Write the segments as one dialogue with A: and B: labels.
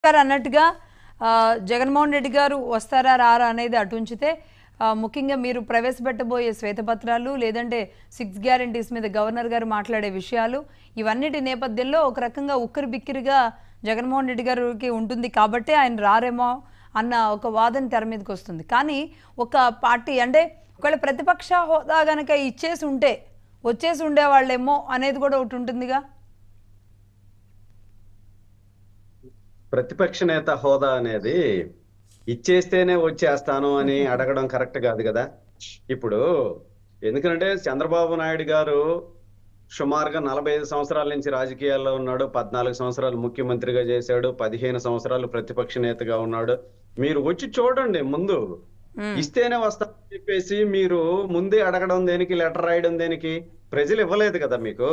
A: గారు అన్నట్టుగా ఆ, జగన్మోహన్ రెడ్డి గారు వస్తారా రారా అనేది అటు ఉంచితే ఆ, ముఖ్యంగా మీరు ప్రవేశపెట్టబోయే శ్వేతపత్రాలు లేదంటే సిక్స్ గ్యారంటీస్ మీద గవర్నర్ గారు మాట్లాడే విషయాలు ఇవన్నిటి నేపథ్యంలో ఒక రకంగా ఉక్కిరి బిక్కిరిగా జగన్మోహన్ రెడ్డి గారికి ఉంటుంది కాబట్టి ఆయన రారేమో అన్న ఒక వాదన తెర మీదకి వస్తుంది కానీ ఒక పార్టీ అంటే ఒకవేళ ప్రతిపక్ష హోదా గనక ఇచ్చేసి ఉంటే వచ్చేసి ఉండేవాళ్ళేమో అనేది కూడా ఒకటి ఉంటుందిగా
B: ప్రతిపక్ష నేత హోదా అనేది ఇచ్చేస్తేనే వచ్చేస్తాను అని అడగడం కరెక్ట్ కాదు కదా ఇప్పుడు ఎందుకంటే చంద్రబాబు నాయుడు గారు సుమారుగా నలభై ఐదు సంవత్సరాల నుంచి రాజకీయాల్లో ఉన్నాడు పద్నాలుగు సంవత్సరాలు ముఖ్యమంత్రిగా చేశాడు పదిహేను సంవత్సరాలు ప్రతిపక్ష నేతగా ఉన్నాడు మీరు వచ్చి చూడండి ముందు
A: మ్మ్.
B: ఇస్తేనే వస్తామని చెప్పేసి మీరు ముందే అడగడం దేనికి లెటర్ రాయడం దేనికి ప్రజలు ఇవ్వలేదు కదా మీకు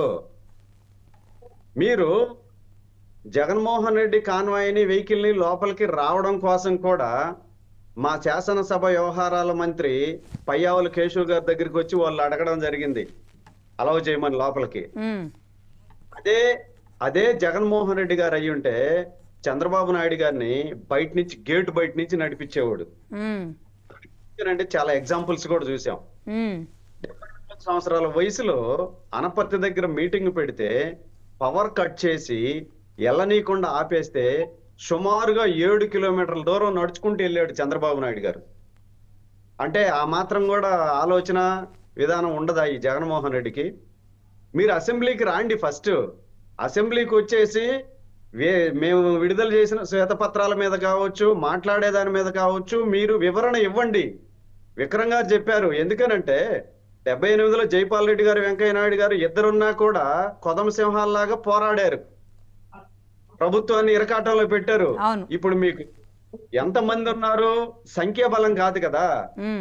B: మీరు జగన్మోహన్ రెడ్డి కాన్వాయ్ని వెహికల్ ని లోపలికి రావడం కోసం కూడా మా శాసనసభ వ్యవహారాల మంత్రి పయ్యావుల కేశవ్ గారి దగ్గరికి వచ్చి వాళ్ళు అడగడం జరిగింది అలౌ చేయమని లోపలికి
A: ఉమ్,
B: అదే అదే జగన్మోహన్ రెడ్డి గారు అయ్యి ఉంటే చంద్రబాబు నాయుడు గారిని బయట నుంచి గేట్ బయట నుంచి నడిపించేవాడు
A: ఉమ్,
B: అంటే చాలా ఎగ్జాంపుల్స్ కూడా చూసాం
A: ఉమ్,
B: సంవత్సరాల వయసులో అనపర్తి దగ్గర మీటింగ్ పెడితే పవర్ కట్ చేసి ఎల్లనీయకుండా ఆపేస్తే సుమారుగా ఏడు కిలోమీటర్ల దూరం నడుచుకుంటూ వెళ్ళాడు చంద్రబాబు నాయుడు గారు అంటే ఆ మాత్రం కూడా ఆలోచన విధానం ఉండదా ఈ జగన్మోహన్ రెడ్డికి మీరు అసెంబ్లీకి రాండి ఫస్ట్ అసెంబ్లీకి వచ్చేసి వే- మేము విడుదల చేసిన శ్వేతపత్రాల మీద కావచ్చు మాట్లాడే దాని మీద కావచ్చు మీరు వివరణ ఇవ్వండి విక్రమ్ గారు చెప్పారు ఎందుకనంటే డెబ్బై ఎనిమిదిలో జైపాల్ రెడ్డి గారు వెంకయ్య నాయుడు గారు ఇద్దరున్నా కూడా కొదమ సింహాల్లాగా పోరాడారు ప్రభుత్వాన్ని ఇరకాటంలో పెట్టారు
A: అవును.
B: ఇప్పుడు మీకు ఎంత మంది ఉన్నారు సంఖ్యాబలం కాదు కదా
A: ఉమ్,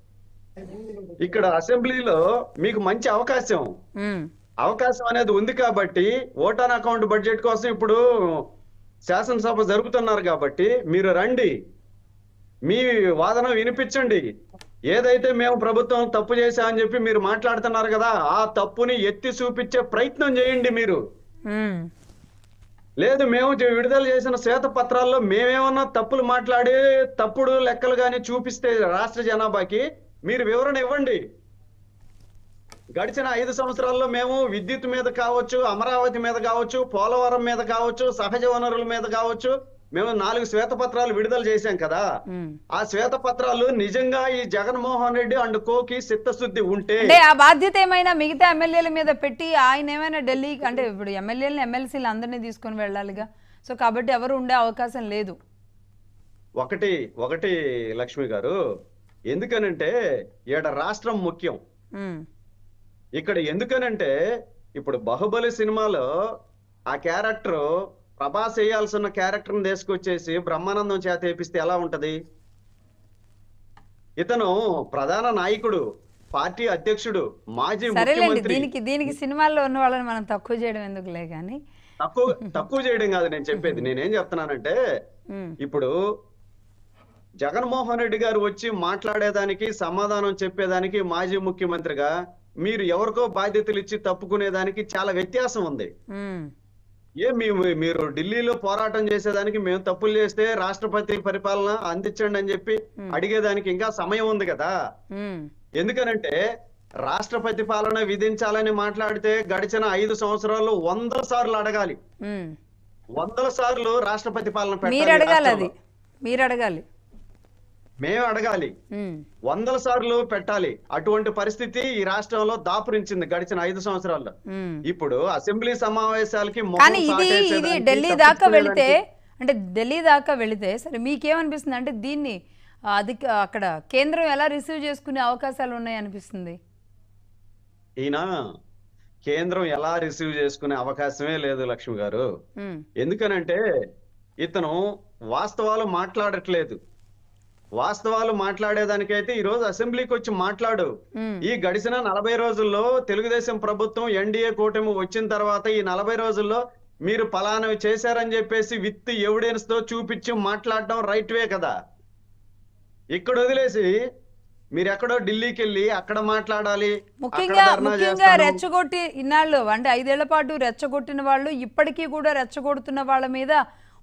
B: ఇక్కడ అసెంబ్లీలో మీకు మంచి అవకాశం
A: ఉమ్,
B: అవకాశం అనేది ఉంది కాబట్టి ఓటాన్ అకౌంట్ బడ్జెట్ కోసం ఇప్పుడు శాసనసభ జరుపుతున్నారు కాబట్టి మీరు రండి మీ వాదన వినిపించండి ఏదైతే మేము ప్రభుత్వం తప్పు చేశామని చెప్పి మీరు మాట్లాడుతున్నారు కదా ఆ తప్పుని ఎత్తి చూపించే ప్రయత్నం చేయండి మీరు
A: ఉమ్,
B: లేదు మేము చే- విడుదల చేసిన శ్వేత పత్రాల్లో మేమేమన్నా తప్పులు మాట్లాడి తప్పుడు లెక్కలు కానీ చూపిస్తే రాష్ట్ర జనాభాకి మీరు వివరణ ఇవ్వండి గడిచిన ఐదు సంవత్సరాల్లో మేము విద్యుత్ మీద కావచ్చు అమరావతి మీద కావచ్చు పోలవరం మీద కావచ్చు సహజ వనరుల మీద కావచ్చు మేము నాలుగు శ్వేతపత్రాలు విడుదల చేశాం కదా
A: ఉమ్.
B: ఆ శ్వేతపత్రాలు నిజంగా ఈ జగన్మోహన్ రెడ్డి అండ్ కోకి చిత్తశుద్ధి ఉంటే
A: అంటే ఆ బాధ్యత ఏమైనా మిగతా ఎమ్మెల్యేల మీద పెట్టి ఆయన ఏమైనా ఢిల్లీ అంటే ఇప్పుడు ఎమ్మెల్యేలను ఎమ్మెల్సీలు అందరినీ తీసుకొని వెళ్ళాలిగా సో కాబట్టి ఎవరు ఉండే అవకాశం లేదు
B: ఒకటి ఒకటి లక్ష్మి గారు ఎందుకనంటే ఈడ రాష్ట్రం ముఖ్యం
A: ఉమ్,
B: ఇక్కడ ఎందుకనంటే ఇప్పుడు బాహుబలి సినిమాలో ఆ క్యారెక్టర్ ప్రభాస్ వేయాల్సిన క్యారెక్టర్ని తీసుకొచ్చేసి బ్రహ్మానందం చేత వేపిస్తే ఎలా ఉంటది ఇతను ప్రధాన నాయకుడు పార్టీ అధ్యక్షుడు మాజీ
A: సరేలేండి
B: ముఖ్యమంత్రి
A: దీనికి దీనికి సినిమాల్లో ఉన్న వాళ్ళని మనం తక్కువ చేయడం ఎందుకులే కానీ
B: తక్కువ తక్కువ చేయడం కాదు నేను చెప్పేది నేనేం చెప్తున్నానంటే
A: ఉమ్,
B: ఇప్పుడు జగన్మోహన్ రెడ్డి గారు వచ్చి మాట్లాడేదానికి సమాధానం చెప్పేదానికి మాజీ ముఖ్యమంత్రిగా మీరు ఎవరికో బాధ్యతలు ఇచ్చి తప్పుకునేదానికి చాలా వ్యత్యాసం ఉంది
A: ఉమ్,
B: ఏ మేము మీరు ఢిల్లీలో పోరాటం చేసేదానికి మేము తప్పులు చేస్తే రాష్ట్రపతి పరిపాలన అందించండి అని చెప్పి అడిగేదానికి ఇంకా సమయం ఉంది కదా
A: ఉమ్,
B: ఎందుకనంటే రాష్ట్రపతి పాలన విధించాలని మాట్లాడితే గడిచిన ఐదు సంవత్సరాలు వందల సార్లు అడగాలి
A: ఉమ్.
B: వందల సార్లు రాష్ట్రపతి పాలన పెట్టాలి
A: మీరు అడగాలి అది
B: రాష్ట్రంలో.
A: మీరు అడగాలి
B: మేము అడగాలి
A: ఉమ్,
B: వందల సార్లు పెట్టాలి అటువంటి పరిస్థితి ఈ రాష్ట్రంలో దాపురించింది గడిచిన ఐదు సంవత్సరాల్లో
A: ఉమ్.
B: ఇప్పుడు అసెంబ్లీ సమావేశాలకి మొహం
A: కానీ ఇది ఇది
B: చాటేసేదానికి,
A: ఢిల్లీ దాకా వెళితే
B: తప్పించుకునేదానికి
A: అంటే ఢిల్లీ దాకా వెళితే సరే మీకేమనిపిస్తుంది అంటే దీన్ని ఆ, అది అక్కడ కేంద్రం ఎలా రిసీవ్ చేసుకునే అవకాశాలు ఉన్నాయి అనిపిస్తుంది
B: ఈయన కేంద్రం ఎలా రిసీవ్ చేసుకునే అవకాశమే లేదు లక్ష్మి గారు
A: ఉమ్,
B: ఎందుకనంటే ఇతను వాస్తవాలు మాట్లాడట్లేదు వాస్తవాలు మాట్లాడేదానికైతే ఈ రోజు అసెంబ్లీకి వచ్చి మాట్లాడు
A: ఉమ్,
B: ఈ గడిచిన నలభై రోజుల్లో తెలుగుదేశం ప్రభుత్వం ఎన్డీఏ కూటమి వచ్చిన తర్వాత ఈ నలభై రోజుల్లో మీరు పలానవి చేశారని చెప్పేసి విత్ ఎవిడెన్స్ తో చూపించి మాట్లాడడం రైట్ వే కదా ఇక్కడ వదిలేసి మీరు ఎక్కడో ఢిల్లీకి వెళ్ళి అక్కడ మాట్లాడాలి అక్కడ
A: ముఖ్యంగా
B: ధర్నా
A: ముఖ్యంగా
B: చేస్తాను.
A: రెచ్చగొట్టి ఇన్నాళ్ళు అంటే ఐదేళ్ల పాటు రెచ్చగొట్టిన వాళ్ళు ఇప్పటికీ కూడా రెచ్చగొడుతున్న వాళ్ళ మీద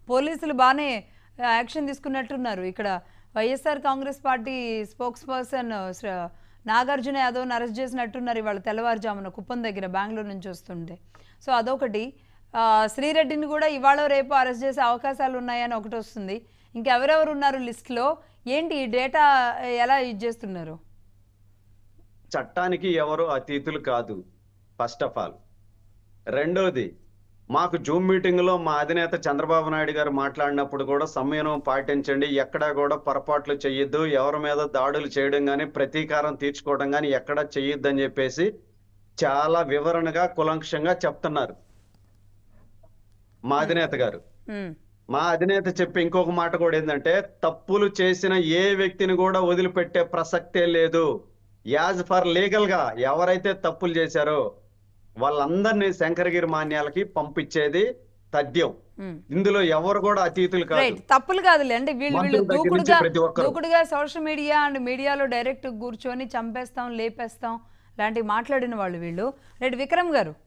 A: పోలీసులు బాగానే యాక్షన్ తీసుకున్నట్టున్నారు ఇక్కడ YSR Congress party spokesperson Nagarjuna యాదవ్ని అరెస్ట్ చేసినట్టున్నారు ఇవాళ తెల్లవారుజామున కుప్పం దగ్గర బెంగళూరు నుంచి వస్తుంటే సో అదొకటి ఆ, శ్రీరెడ్డిని కూడా ఇవాళ రేపు అరెస్ట్ చేసే అవకాశాలు ఉన్నాయని ఒకటి వస్తుంది ఇంకెవరెవరు ఉన్నారు లిస్ట్లో ఏంటి ఈ డేటా ఎలా ఇది చేస్తున్నారు
B: చట్టానికి ఎవరు అతీతులు కాదు ఫస్ట్ ఆఫ్ ఆల్ రెండోది మాకు జూమ్ మీటింగ్ లో మా అధినేత చంద్రబాబు నాయుడు గారు మాట్లాడినప్పుడు కూడా సంయమనం పాటించండి ఎక్కడా కూడా పొరపాట్లు చెయ్యొద్దు ఎవరి మీద దాడులు చేయడం కానీ ప్రతీకారం తీర్చుకోవడం కానీ ఎక్కడా చెయ్యొద్దు అని చెప్పేసి చాలా వివరణగా కులంక్షంగా చెప్తున్నారు మా అధినేత గారు
A: ఉమ్,
B: మా అధినేత చెప్పి ఇంకొక మాట కూడా ఏంటంటే తప్పులు చేసిన ఏ వ్యక్తిని కూడా వదిలిపెట్టే ప్రసక్తే లేదు యాజ్ ఫర్ లీగల్ గా ఎవరైతే తప్పులు చేశారో వాళ్ళందరినీ శంకరగిరి మాన్యాలకి పంపించేది తథ్యం
A: ఉమ్.
B: ఇందులో ఎవరు కూడా అతీతులు కాదు
A: రైట్ తప్పులు కాదులే అంటే వీళ్ళు వీళ్ళు
B: మంత్రుల దగ్గర నుంచి
A: దూకుడుగా
B: ప్రతి ఒక్కరు.
A: దూకుడుగా సోషల్ మీడియా అండ్ మీడియాలో డైరెక్ట్ కూర్చొని చంపేస్తాం లేపేస్తాం లాంటివి మాట్లాడిన వాళ్ళు వీళ్ళు రైట్ విక్రమ్ గారు